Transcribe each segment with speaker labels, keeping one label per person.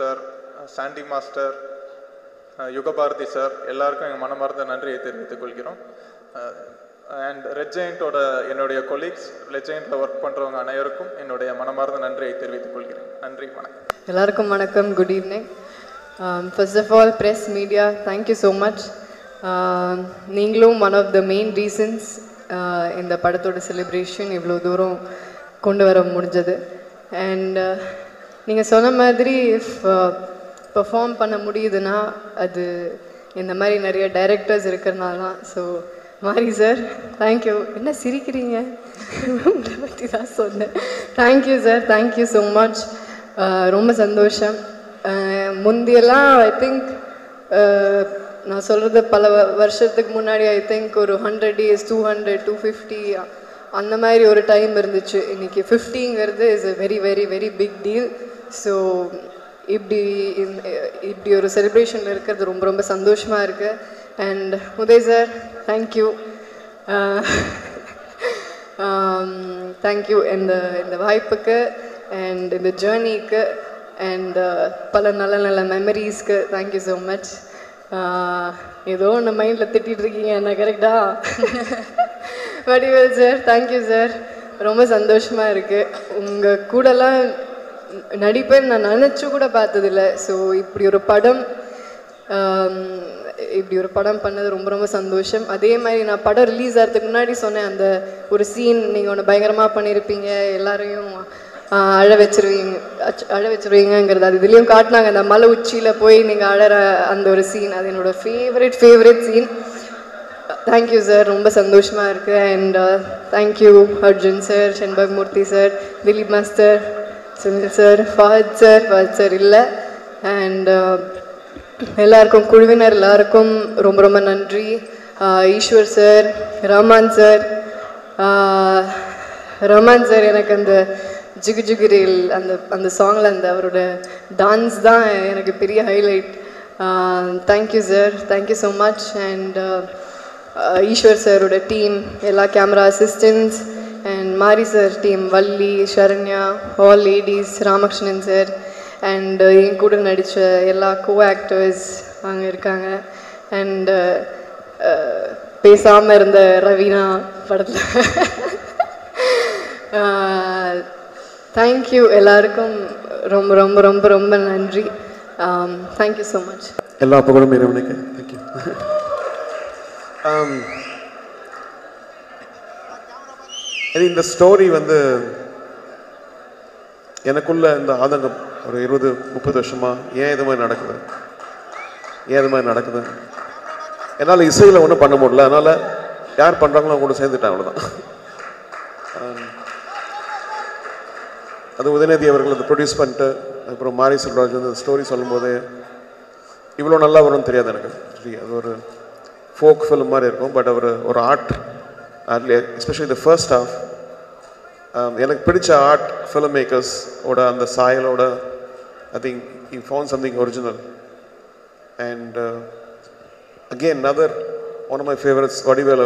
Speaker 1: sir Sandy master ah, Yugabharathi sir எல்லாருக்கும் எங்கள் மனமார்ந்த நன்றியை தெரிவித்துக் கொள்கிறோம் அண்ட் ரெட் ஜெயின்ட்டோட என்னுடைய கொலீக்ஸ் ரெட் ஜெயின்ட்டில் ஒர்க் பண்ணுறவங்க அனைவருக்கும் என்னுடைய மனமார்ந்த நன்றியை தெரிவித்துக் கொள்கிறேன் நன்றி வணக்கம்
Speaker 2: எல்லாருக்கும் வணக்கம் good evening first of all press media thank you so much நீங்களும் one of the main reasons இந்த படத்தோட செலிப்ரேஷன் இவ்வளோ தூரம் கொண்டு வர முடிஞ்சது அண்ட் நீங்கள் சொன்ன மாதிரி பெர்ஃபார்ம் பண்ண முடியுதுன்னா அது இந்த மாதிரி நிறைய டைரக்டர்ஸ் இருக்கிறனால தான் ஸோ மாரி சார் தேங்க்யூ என்ன சிரிக்கிறீங்க உங்களை பற்றி தான் சொன்னேன் thank you sir thank you so much ரொம்ப சந்தோஷம் அஹ் முந்தியெல்லாம் ஐ திங்க் நான் சொல்கிறது பல வ- வருஷத்துக்கு முன்னாடி ஐ திங்க் ஒரு hundred days two hundred two fifty அந்த மாதிரி ஒரு டைம் இருந்துச்சு இன்னைக்கு ஃபிஃப்டிங்கிறது is a very very very big deal so இப்படி இந்த- இப்படி ஒரு செலிப்ரேஷனில் இருக்கிறது ரொம்ப ரொம்ப சந்தோஷமாக இருக்குது and Uday sir thank you thank you இந்த இந்த வாய்ப்புக்கு அண்ட் இந்த ஜேர்னிக்கு அண்ட் பல நல்ல நல்ல மெமரிஸ்க்கு தேங்க்யூ ஸோ மச் ஏதோ ஒன்று மைண்டில் திட்டிகிட்டு இருக்கீங்க என்ன கரெக்டா வடிவேல் சார் தேங்க்யூ சார் ரொம்ப சந்தோஷமாக இருக்குது உங்கள் கூடலாம் நடிப்பேன் நான் நினச்சி கூட பார்த்ததில்ல ஸோ இப்படி ஒரு படம் ஆம், இப்படி ஒரு படம் பண்ணது ரொம்ப ரொம்ப சந்தோஷம் அதே மாதிரி நான் படம் ரிலீஸ் ஆகிறதுக்கு முன்னாடி சொன்னேன் அந்த ஒரு சீன் நீங்கள் ஒன்று பயங்கரமாக பண்ணியிருப்பீங்க எல்லாரையும் ஆ, அழ வச்சிருவீங்க அச்ச- அழ வச்சிருவீங்கங்கிறது அது இதுலேயும் காட்டினாங்க அந்த மலை உச்சியில் போய் நீங்கள் அழற அந்த ஒரு சீன் அது என்னோட favourite favourite scene thank you sir ரொம்ப சந்தோஷமாக இருக்குது and thank you Arjun sir Senbag Moorthy sir Dileep master Sunil sir Fahadh sir Fahadh sir இல்லை அண்ட் எல்லாருக்கும் குழுவினர் எல்லாருக்கும் ரொம்ப ரொம்ப நன்றி ah Eshwar sir Rahman sir ah Rahman sir எனக்கு அந்த ஜிகு ஜிகிரில் அந்த அந்த சாங்கில் அந்த அவரோட டான்ஸ் தான் எனக்கு பெரிய highlight thank you sir thank you so much and Eshwar சாரோட டீம் எல்லா camera assistants and Mari sir team Valli Saranya all ladies Ramakrishnan sir and என் கூட நடித்த எல்லா கோ ஆக்டர்ஸ் அங்கே இருக்காங்க அண்ட் பேசாமல் இருந்த ரவீனா படத்தில் தேங்க்யூ எல்லாருக்கும் ரொம்ப ரொம்ப ரொம்ப ரொம்ப நன்றி தேங்க்யூ ஸோ மச்
Speaker 3: எல்லா புகழும் இறைவனுக்கு தேங்க்யூ இது இந்த ஸ்டோரி வந்து எனக்குள்ள இந்த ஆதங்கம் ஒரு இருபது முப்பது வருஷமா ஏன் இது மாதிரி நடக்குது ஏன் இது மாதிரி நடக்குது என்னால் இசையில் ஒன்றும் பண்ண முடியல அதனால் யார் பண்ணுறாங்களோ அவங்க கூட சேர்ந்துட்டேன் அவ்வளோதான் அது உதயநிதி அவர்கள் அதை ப்ரொடியூஸ் பண்ணிட்டு அப்புறம் மாரி செல்வராஜ் வந்து ஸ்டோரி சொல்லும்போது இவ்வளோ நல்லா வரும்னு தெரியாது எனக்கு Really, அது ஒரு ஃபோக் ஃபிலிம் மாதிரி இருக்கும் பட் அவர் ஒரு art especially the first half எனக்கு பிடிச்ச ஆர்ட் ஃபிலிம் மேக்கர்ஸ் ஓட அந்த சாயலோட I think he found something original and again other one of my favourites Vadivelu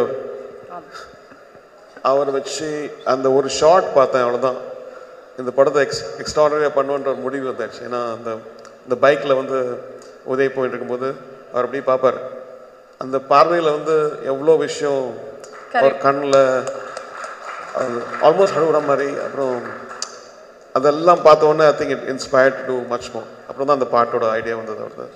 Speaker 3: அவர் வச்சு அந்த ஒரு ஷார்ட் பார்த்தேன் அவ்வளோதான் இந்த படத்தை எக்ஸ் எக்ஸ்ட்ராடனரியாக பண்ணுன்ற ஒரு முடிவு வந்தாச்சு ஏன்னா அந்த இந்த பைக்கில் வந்து உதய் போயிட்டு இருக்கும்போது அவர் அப்படியே பார்ப்பார் அந்த பார்வையில் வந்து எவ்வளோ விஷயம் அவர் கண்ணில் ஆல்மோஸ்ட் அழுகுற மாதிரி அப்புறம் அதெல்லாம் பார்த்த உடனே I think it inspired to much more அப்புறம் தான் அந்த பாட்டோட ஐடியா வந்தது அவர்தான்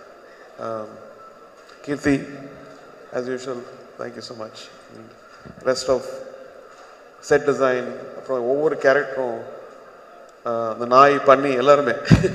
Speaker 3: Keerthi as usual thank you so much rest of set design அப்புறம் ஒவ்வொரு கேரக்டரும் அந்த நாய் பண்ணி எல்லாருமே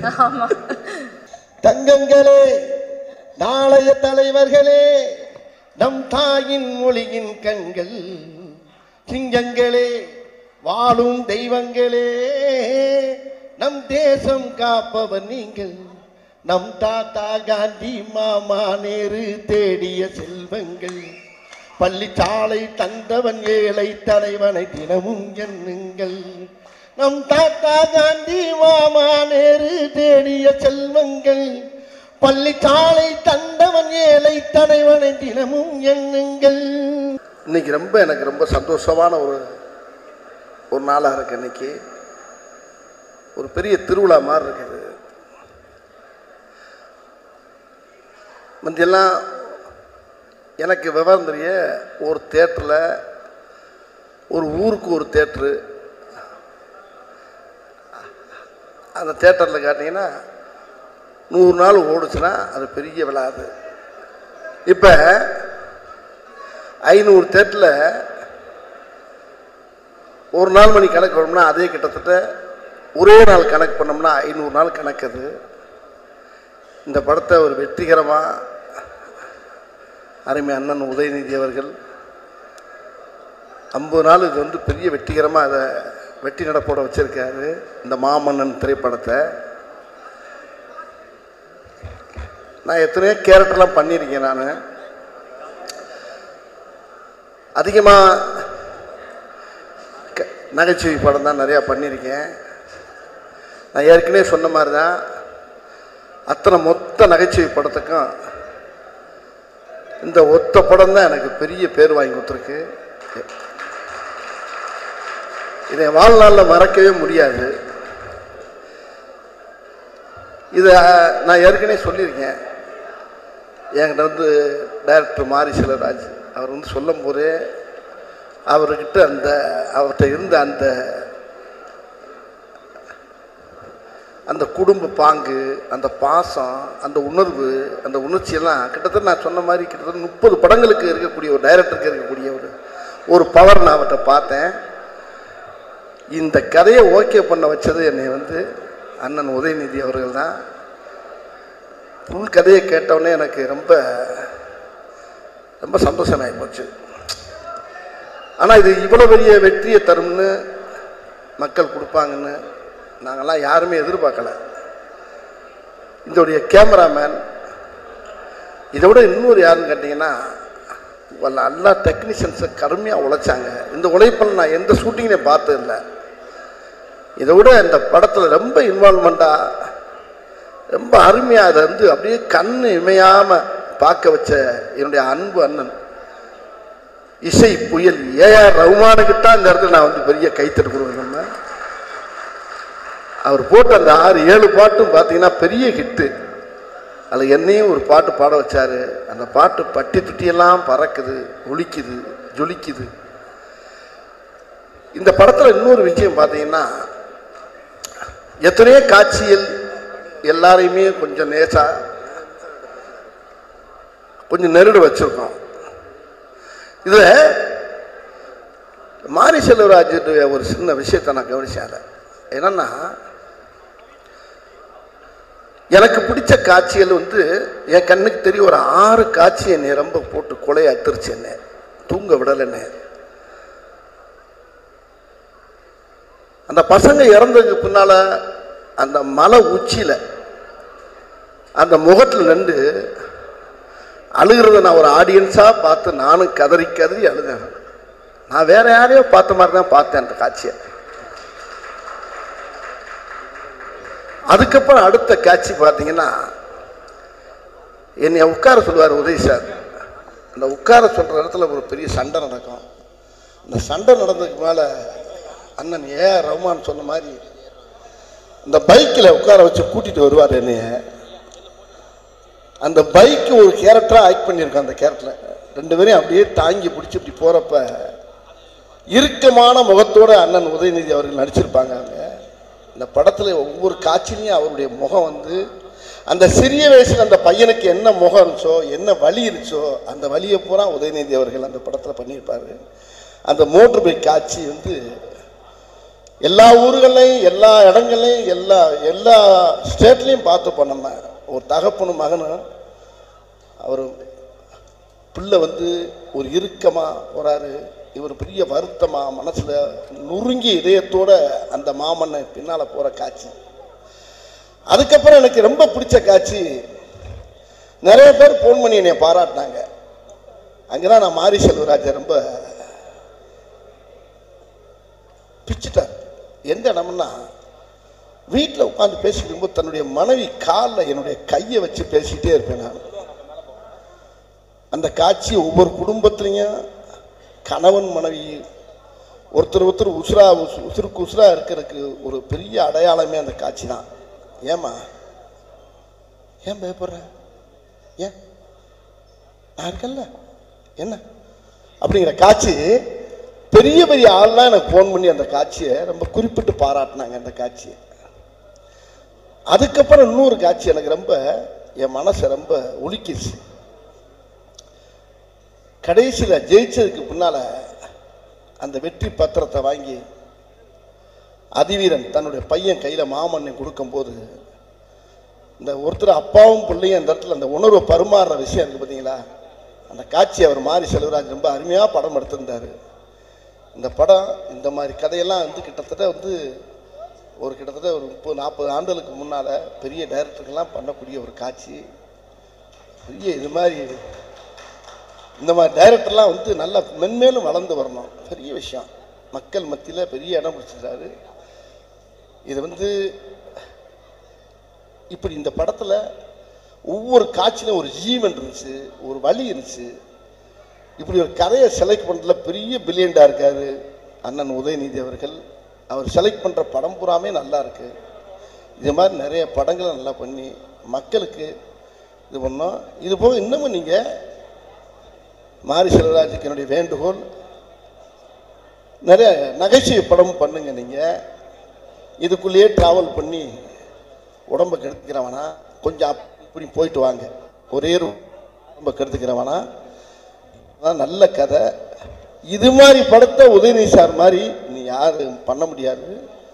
Speaker 4: தங்கங்களே நாளைய தலைவர்களே நம் தாயின் மொழியின் கண்கள் சிங்கங்களே வாழும் தெய்வங்களே நம் தேசம் காப்பவர் நீங்கள் நம் தாத்தா காந்தி மாமா நேரு தேடிய செல்வங்கள் பள்ளிச்சாலை தந்தவன் ஏழை தலைவனை தினமும் எண்ணுங்கள் நம் தாத்தா காந்தி மாமா நேரு தேடிய செல்வங்கள் பள்ளிச்சாலை தந்தவன் ஏழை தலைவனை தினமும் எண்ணுங்கள் இன்னைக்கு ரொம்ப எனக்கு ரொம்ப சந்தோஷமான ஒரு ஒரு நாளாக இருக்கு இன்னைக்கு ஒரு பெரிய திருவிழா மாதிரி இருக்குது முந்தியெல்லாம் எனக்கு விவரம் தெரிய ஒரு தேட்டரில் ஒரு ஊருக்கு ஒரு தேட்ரு அந்த தேட்டரில் காட்டிங்கன்னா நூறு நாள் ஓடுச்சுன்னா அது பெரிய விழாது இப்போ ஐநூறு தேட்டரில் ஒரு நாள் மணி கணக்கு பண்ணோம்னா அதே கிட்டத்தட்ட ஒரே நாள் கணக்கு பண்ணோம்னா ஐநூறு நாள் கணக்குது இந்த படத்தை ஒரு வெற்றிகரமாக அருமை அண்ணன் உதயநிதி அவர்கள் ஐம்பது நாள் இது வந்து பெரிய வெற்றிகரமாக அதை வெற்றி நடப்போட வச்சிருக்காரு இந்த மாமன்னன் திரைப்படத்தை நான் எத்தனையோ கேரக்டர்லாம் பண்ணியிருக்கேன் நான் அதிகமாக க- நகைச்சுவை படம் தான் நிறையா பண்ணியிருக்கேன் நான் ஏற்கனவே சொன்ன மாதிரி தான் அத்தனை மொத்த நகைச்சுவை படத்துக்கும் இந்த ஒத்த படம் தான் எனக்கு பெரிய பேர் வாங்கி கொடுத்துருக்கு இதை வாழ்நாளில் மறக்கவே முடியாது இதை நான் ஏற்கனவே சொல்லியிருக்கேன் என்கிட்ட வந்து டைரக்டர் மாரி செல்வராஜ் அவர் வந்து சொல்லும் போதே அவர்கிட்ட அந்த அவர்கிட்ட இருந்த அந்த அந்த குடும்ப பாங்கு அந்த பாசம் அந்த உணர்வு அந்த உணர்ச்சியெல்லாம் கிட்டத்தட்ட நான் சொன்ன மாதிரி கிட்டத்தட்ட முப்பது படங்களுக்கு இருக்கக்கூடிய ஒரு டைரக்டருக்கு இருக்கக்கூடிய ஒரு ஒரு பவர் நான் அவர்கிட்ட பார்த்தேன் இந்த கதையை ஓகே பண்ண வச்சது என்னை வந்து அண்ணன் உதயநிதி அவர்கள் தான் ஃபுல் கதையை கேட்டவுடனே எனக்கு ரொம்ப ரொம்ப சந்தோஷமாகி போச்சு ஆனால் இது இவ்வளோ பெரிய வெற்றியை தரும்னு மக்கள் கொடுப்பாங்கன்னு நாங்கள்லாம் யாருமே எதிர்பார்க்கல இதோடைய கேமராமேன் இதை விட இன்னொரு யாருன்னு கேட்டிங்கன்னா வல்ல எல்லா டெக்னீஷியன்ஸை கடுமையாக உழைச்சாங்க இந்த உழைப்பில் நான் எந்த ஷூட்டிங்லையும் பார்த்ததில்லை இதை விட இந்த படத்தில் ரொம்ப இன்வால்மெண்ட்டாக ரொம்ப அருமையாக அதை வந்து அப்படியே கண் இமையாமல் பார்க்க வச்ச என்னுடைய அன்பு அண்ணன் இசை புயல் ஏஆர் ரகுமானுக்கு தான் இந்த இடத்துல நான் வந்து பெரிய கைத்தட்டு கொடுவேன் நம்ம அவர் போட்ட அந்த ஆறு ஏழு பாட்டும் பார்த்தீங்கன்னா பெரிய ஹிட்டு அதில் என்னையும் ஒரு பாட்டு பாட வச்சாரு அந்த பாட்டு பட்டி துட்டியெல்லாம் பறக்குது ஒலிக்குது ஜொலிக்குது இந்த படத்தில் இன்னொரு விஷயம் பார்த்தீங்கன்னா எத்தனையோ காட்சிகள் எல்லாரையுமே கொஞ்சம் நேசா கொஞ்சம் நெருடு வச்சிருக்கோம் இதில் மாரி செல்வராஜுடைய ஒரு சின்ன விஷயத்தை நான் கவனிச்சேன் என்னன்னா எனக்கு பிடிச்ச காட்சிகள் வந்து என் கண்ணுக்கு தெரியும் ஒரு ஆறு காட்சி என்னை ரொம்ப போட்டு கொலையை அத்திருச்சு என்ன தூங்க விடலை என்ன அந்த பசங்க இறந்ததுக்கு பின்னால அந்த மலை உச்சியில அந்த முகத்தில் நின்று அழுகிறத நான் ஒரு ஆடியன்ஸா பார்த்து நானும் கதறி கதறி அழுதேன் நான் வேற யாரையோ பார்த்த மாதிரி தான் பார்த்தேன் அந்த காட்சியை அதுக்கப்புறம் அடுத்த காட்சி பார்த்தீங்கன்னா என்னை உட்கார சொல்லுவார் உதய் சார் அந்த உட்கார சொல்கிற இடத்துல ஒரு பெரிய சண்டை நடக்கும் அந்த சண்டை நடந்ததுக்கு மேலே அண்ணன் ஏ ரஹ்மான் சொன்ன மாதிரி இந்த பைக்கில் உட்கார வச்சு கூட்டிகிட்டு வருவார் என்னைய அந்த பைக்கு ஒரு கேரக்டராக ஆக்ட் பண்ணியிருக்கேன் அந்த கேரக்டரில் ரெண்டு பேரையும் அப்படியே தாங்கி பிடிச்சி இப்படி போகிறப்ப இறுக்கமான முகத்தோட அண்ணன் உதயநிதி அவர்கள் நடிச்சிருப்பாங்க அவங்க இந்த படத்தில் ஒவ்வொரு காட்சிலையும் அவருடைய முகம் வந்து அந்த சிறிய வயசில் அந்த பையனுக்கு என்ன முகம் இருந்துச்சோ என்ன வலி இருந்துச்சோ அந்த வலியை பூரா உதயநிதி அவர்கள் அந்த படத்தில் பண்ணியிருப்பாரு அந்த மோட்டர் பைக் காட்சி வந்து எல்லா ஊர்களையும் எல்லா இடங்கள்லையும் எல்லா எல்லா ஸ்டேட்லேயும் பார்த்துப்போம் நம்ம ஒரு தகப்பனும் மகனும் அவர் பிள்ளை வந்து ஒரு இறுக்கமாக போகிறாரு இவர் பெரிய வருத்தமாக மனசில் நுறுங்கி இதயத்தோட அந்த மாமன்னை பின்னால் போகிற காட்சி அதுக்கப்புறம் எனக்கு ரொம்ப பிடிச்ச காட்சி நிறைய பேர் ஃபோன் பண்ணி என்னை பாராட்டினாங்க அங்கே தான் நான் மாரி செல்வராஜை ரொம்ப பிச்சுட்டார் எந்த இடம்னா வீட்டில் உட்காந்து பேசிட்டு இருக்கும்போது தன்னுடைய மனைவி காலில் என்னுடைய கையை வச்சு பேசிக்கிட்டே இருப்பேன் நான் அந்த காட்சி ஒவ்வொரு குடும்பத்துலேயும் கணவன் மனைவி ஒருத்தர் ஒருத்தர் உசுரா உசு- உசுருக்கு உசுரா இருக்கிறதுக்கு ஒரு பெரிய அடையாளமே அந்த காட்சி தான் ஏமா ஏன் பயப்படுற ஏன் நான் இருக்கேன்ல என்ன அப்படிங்கிற காட்சி பெரிய பெரிய ஆள்லாம் எனக்கு ஃபோன் பண்ணி அந்த காட்சியை ரொம்ப குறிப்பிட்டு பாராட்டினாங்க அந்த காட்சியை அதுக்கப்புறம் இன்னொரு காட்சி எனக்கு ரொம்ப என் மனசை ரொம்ப உலுக்கிடுச்சு கடைசியில் ஜெயிச்சதுக்கு பின்னால அந்த வெற்றி பத்திரத்தை வாங்கி அதிவீரன் தன்னுடைய பையன் கையில் மாமண்ணை கொடுக்கும்போது இந்த ஒருத்தர் அப்பாவும் பிள்ளையும் அந்த இடத்துல அந்த உணர்வை பரிமாறுற விஷயம் இருக்குது பார்த்தீங்களா அந்த காட்சி அவர் மாரி செல்வராஜ் ரொம்ப அருமையாக படம் எடுத்திருந்தார் இந்த படம் இந்த மாதிரி கதையெல்லாம் வந்து கிட்டத்தட்ட வந்து ஒரு கிட்டத்தட்ட ஒரு முப்பது நாற்பது ஆண்டுகளுக்கு முன்னால் பெரிய டைரக்டருக்கெல்லாம் பண்ணக்கூடிய ஒரு காட்சி பெரிய இது மாதிரி இந்த மாதிரி டைரக்டர்லாம் வந்து நல்லா மென்மேலும் வளர்ந்து வரணும் பெரிய விஷயம் மக்கள் மத்தியில் பெரிய இடம் பிடிச்சிருக்காரு இது வந்து இப்படி இந்த படத்தில் ஒவ்வொரு காட்சியிலும் ஒரு ஜீவன் இருந்துச்சு ஒரு வழி இருந்துச்சு இப்படி ஒரு கதையை செலக்ட் பண்ணுறதுல பெரிய பில்லியண்டாக இருக்காரு அண்ணன் உதயநிதி அவர்கள் அவர் செலக்ட் பண்ணுற படம் பூராமே நல்லா இருக்கு இது மாதிரி நிறைய படங்களை நல்லா பண்ணி மக்களுக்கு இது பண்ணோம் இது போக இன்னமும் நீங்கள் மாரி செல்வராஜுக்கு என்னுடைய வேண்டுகோள் நிறைய நகைச்சுவை படம் பண்ணுங்க நீங்கள் இதுக்குள்ளேயே ட்ராவல் பண்ணி உடம்பை கெடுத்துக்கிறவனா கொஞ்சம் அப்~ இப்படி போயிட்டு வாங்க ஒரே ஒரு உடம்பை கெடுத்துக்கிறவனா அதான் நல்ல கதை இது மாதிரி படத்தை உதயநிதி சார் மாதிரி நீ யாரும் பண்ண முடியாது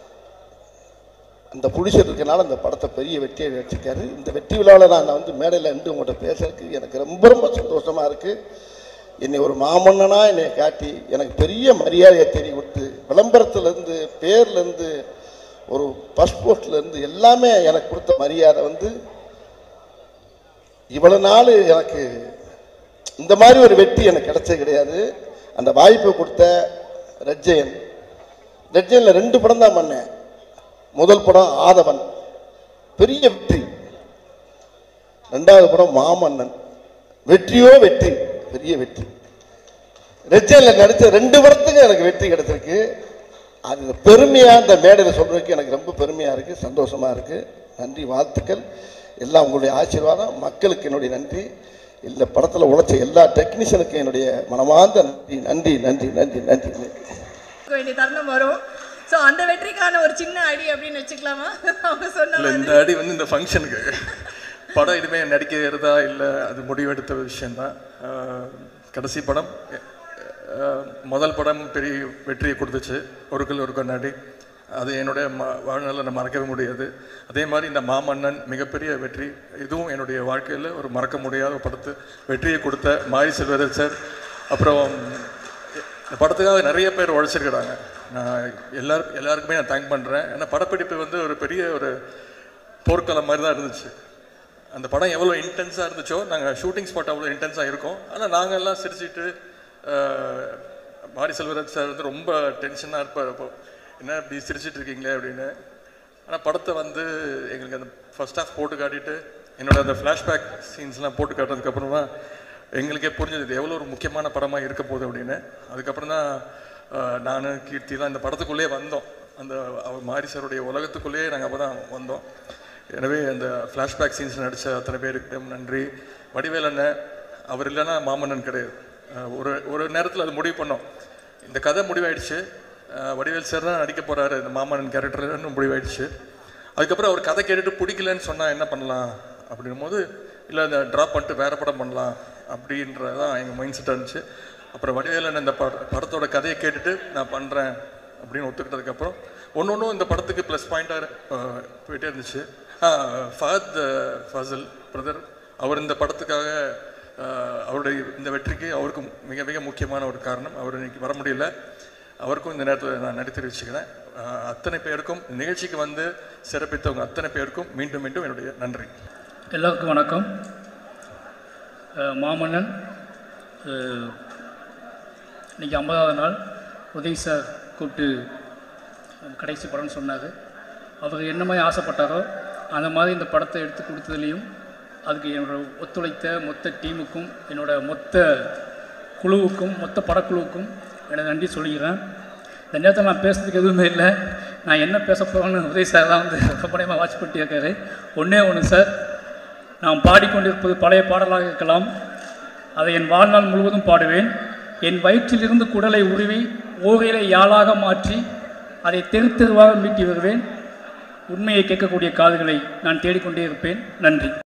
Speaker 4: அந்த புடிச்சர் இருக்கனால அந்த படத்தை பெரிய வெற்றியை வச்சிருக்காரு இந்த வெற்றி விழாவில் நான் வந்து மேடையில் நின்று உங்கள்கிட்ட பேசுறதுக்கு எனக்கு ரொம்ப ரொம்ப சந்தோஷமா இருக்கு என்னை ஒரு மாமன்னனா என்னை காட்டி எனக்கு பெரிய மரியாதையை தேடி கொடுத்து விளம்பரத்துலேருந்து பேர்லேருந்து ஒரு பாஸ்போர்ட்லேருந்து எல்லாமே எனக்கு கொடுத்த மரியாதை வந்து இவ்வளவு நாள் எனக்கு இந்த மாதிரி ஒரு வெற்றி எனக்கு கிடைச்சது கிடையாது அந்த வாய்ப்பை கொடுத்த ரெட்ஜெயன் ரெட்ஜெயனில் ரெண்டு படம் தான் பண்ணேன் முதல் படம் ஆதவன் பெரிய வெற்றி ரெண்டாவது படம் மாமன்னன் வெற்றியோ வெற்றி பெரிய வெற்றி ரெட்ஜெயனில் நடித்த ரெண்டு படத்துக்கும் எனக்கு வெற்றி கிடைச்சிருக்கு அது பெருமையா இந்த மேடையில் சொல்றதுக்கு எனக்கு ரொம்ப பெருமையா இருக்கு சந்தோஷமா இருக்கு நன்றி வாழ்த்துக்கள் எல்லாம் உங்களுடைய ஆசீர்வாதம் மக்களுக்கு என்னுடைய நன்றி இந்த படத்தில் உழைச்ச எல்லா டெக்னீஷியனுக்கும் என்னுடைய மனமார்ந்த நன்றி நன்றி நன்றி நன்றி நன்றி நன்றி
Speaker 5: இருக்க வேண்டிய தருணம் வரும் ஸோ அந்த வெற்றிக்கான ஒரு சின்ன அடி அப்படின்னு வச்சுக்கலாமா அவங்க சொன்ன
Speaker 6: இல்லை
Speaker 5: மாதிரி
Speaker 6: இந்த அடி வந்து இந்த ஃபங்க்ஷனுக்கு படம் இனிமே நடிக்கிறதா இல்லை அது முடிவெடுத்த விஷயம்தான் ஆஹ் கடைசி படம் ஆஹ் முதல் படம் பெரிய வெற்றியை கொடுத்துச்சு ஒரு கல் ஒரு கண்ணாடி அது என்னுடைய ம வாழ்நாளில் நான் மறக்கவே முடியாது அதே மாதிரி இந்த மாமன்னன் மிகப்பெரிய வெற்றி இதுவும் என்னுடைய வாழ்க்கையில் ஒரு மறக்க முடியாத ஒரு படத்து வெற்றியை கொடுத்த மாரி செல்வதர் சார் அப்புறம் இந்த படத்துக்காக நிறைய பேர் உழைச்சிருக்கிறாங்க நான் எல்லாரும் எல்லாருக்குமே நான் தேங்க் பண்ணுறேன் ஏன்னா படப்பிடிப்பு வந்து ஒரு பெரிய ஒரு போர்க்களம் மாதிரி தான் இருந்துச்சு அந்த படம் எவ்வளோ இன்டென்ஸாக இருந்துச்சோ நாங்கள் ஷூட்டிங் ஸ்பாட் அவ்வளோ இன்டென்ஸாக இருக்கோம் ஆனால் நாங்கள் எல்லாம் சிரிச்சிட்டு ஆஹ், மாரி செல்வராஜ் சார் வந்து ரொம்ப டென்ஷனாக இருப்பார் அப்போ என்ன இப்படி சிரிச்சிட்டு இருக்கீங்களே அப்படின்னு ஆனால் படத்தை வந்து எங்களுக்கு அந்த ஃபர்ஸ்ட் ஹாஃப் போட்டு காட்டிட்டு என்னோட அந்த ஃப்ளாஷ்பேக் சீன்ஸ்லாம் போட்டு காட்டுறதுக்கப்புறம் தான் எங்களுக்கே புரிஞ்சது இது எவ்வளோ ஒரு முக்கியமான படமாக இருக்க போகுது அப்படின்னு அதுக்கப்புறம் தான் நான் கீர்த்தி தான் இந்த படத்துக்குள்ளேயே வந்தோம் அந்த அவர் மாரி சாருடைய உலகத்துக்குள்ளேயே நாங்கள் அப்போ தான் வந்தோம் எனவே அந்த ஃப்ளாஷ்பேக் சீன்ஸ் நடித்த அத்தனை பேருக்கு நன்றி வடிவேல் அண்ணன் அவர் இல்லைன்னா மாமன்னன் கிடையாது அஹ் ஒரு ஒரு நேரத்தில் அது முடிவு பண்ணோம் இந்த கதை முடிவாயிடுச்சு அஹ் வடிவேல் சார் தான் நடிக்க போகிறாரு இந்த மாமன்னன் கேரக்டர்னு முடிவாயிடுச்சு அதுக்கப்புறம் அவர் கதை கேட்டுட்டு பிடிக்கலன்னு சொன்னால் என்ன பண்ணலாம் அப்படின்னும் போது இல்லை இந்த ட்ராப் பண்ணிட்டு வேறு படம் பண்ணலாம் அப்படின்றதான் எங்கள் மைண்ட் செட்டாக இருந்துச்சு அப்புறம் வடிவேலன் இந்த பட படத்தோட கதையை கேட்டுட்டு நான் பண்ணுறேன் அப்படின்னு ஒத்துக்கிட்டதுக்கப்புறம் ஒன்று ஒன்றும் இந்த படத்துக்கு ப்ளஸ் பாயிண்ட்டாக போயிட்டே இருந்துச்சு ஃபஹத் ஃபசல் பிரதர் அவர் இந்த படத்துக்காக ஆஹ், அவருடைய இந்த வெற்றிக்கு அவருக்கு மிக மிக முக்கியமான ஒரு காரணம் அவர் இன்னைக்கு வர முடியல அவருக்கும் இந்த நேரத்தில் நான் நன்றி தெரிவிச்சுக்கிறேன் ஆஹ், அத்தனை பேருக்கும் நிகழ்ச்சிக்கு வந்து சிறப்பித்தவங்க அத்தனை பேருக்கும் மீண்டும் மீண்டும் என்னுடைய நன்றி
Speaker 7: எல்லாருக்கும் வணக்கம் அஹ் மாமன்னன் அஹ் இன்னைக்கு ஐம்பதாவது நாள் உதய் சார் கூப்பிட்டு அஹ் கடைசி படம்னு சொன்னார் அவர் என்ன மாதிரி ஆசைப்பட்டாரோ அந்த மாதிரி இந்த படத்தை எடுத்து கொடுத்ததுலேயும் அதுக்கு என்னோட ஒத்துழைத்த மொத்த டீமுக்கும் என்னோட மொத்த குழுவுக்கும் மொத்த படக்குழுவுக்கும் எனது நன்றி சொல்லிக்கிறேன் இந்த நேரத்தில் நான் பேசுறதுக்கு எதுவுமே இல்லை நான் என்ன பேச போகிறேன்னு உதய் சார் தான் வந்து ரொம்ப வாட்ச் பண்ணிட்டு இருக்காரு ஒன்றே ஒன்று சார் நாம் பாடிக்கொண்டிருப்பது பழைய பாடலாக இருக்கலாம் அதை என் வாழ்நாள் முழுவதும் பாடுவேன் என் வயிற்றிலிருந்து குடலை உருவி ஓரிலை யாழாக மாற்றி அதை தெரு தெருவாக மீட்டி வருவேன் உண்மையை கேட்கக்கூடிய காதுகளை நான் தேடிக்கொண்டே இருப்பேன் நன்றி